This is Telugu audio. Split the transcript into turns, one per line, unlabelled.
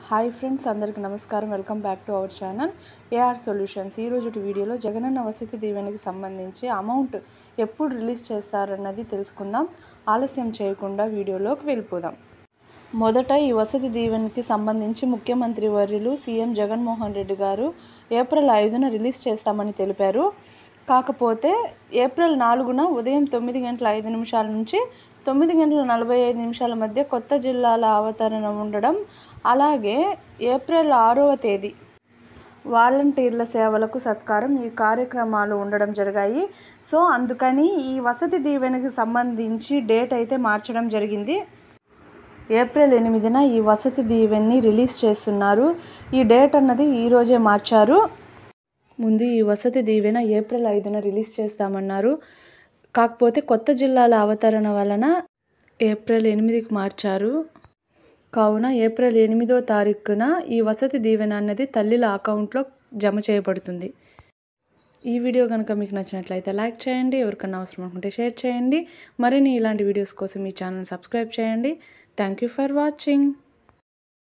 హాయ్ ఫ్రెండ్స్ అందరికీ నమస్కారం welcome back to our channel AR solutions ఈరోజు వీడియోలో జగనన్న వసతి దీవెనకి సంబంధించి అమౌంట్ ఎప్పుడు రిలీజ్ చేస్తారన్నది తెలుసుకుందాం ఆలస్యం చేయకుండా వీడియోలోకి వెళ్ళిపోదాం మొదట ఈ వసతి దీవెనకి సంబంధించి ముఖ్యమంత్రి వర్యులు సీఎం జగన్మోహన్ రెడ్డి గారు ఏప్రిల్ ఐదున రిలీజ్ చేస్తామని తెలిపారు కాకపోతే ఏప్రిల్ నాలుగున ఉదయం తొమ్మిది గంటల ఐదు నిమిషాల నుంచి తొమ్మిది గంటల నలభై ఐదు నిమిషాల మధ్య కొత్త జిల్లాల అవతరణ ఉండడం అలాగే ఏప్రిల్ ఆరవ తేదీ వాలంటీర్ల సేవలకు సత్కారం ఈ కార్యక్రమాలు ఉండడం జరిగాయి సో అందుకని ఈ వసతి దీవెనకి సంబంధించి డేట్ అయితే మార్చడం జరిగింది ఏప్రిల్ ఎనిమిదిన ఈ వసతి దీవెన్ని రిలీజ్ చేస్తున్నారు ఈ డేట్ అన్నది ఈరోజే మార్చారు ముందు ఈ వసతి దీవెన ఏప్రిల్ ఐదున రిలీజ్ చేస్తామన్నారు కాకపోతే కొత్త జిల్లాల అవతరణ వలన ఏప్రిల్ ఎనిమిదికి మార్చారు కావున ఏప్రిల్ ఎనిమిదో తారీఖున ఈ వసతి దీవెన అన్నది తల్లిల అకౌంట్లో జమ చేయబడుతుంది ఈ వీడియో కనుక మీకు నచ్చినట్లయితే లైక్ చేయండి ఎవరికన్నా అవసరం అనుకుంటే షేర్ చేయండి మరిన్ని ఇలాంటి వీడియోస్ కోసం ఈ ఛానల్ సబ్స్క్రైబ్ చేయండి థ్యాంక్ యూ ఫర్ వాచింగ్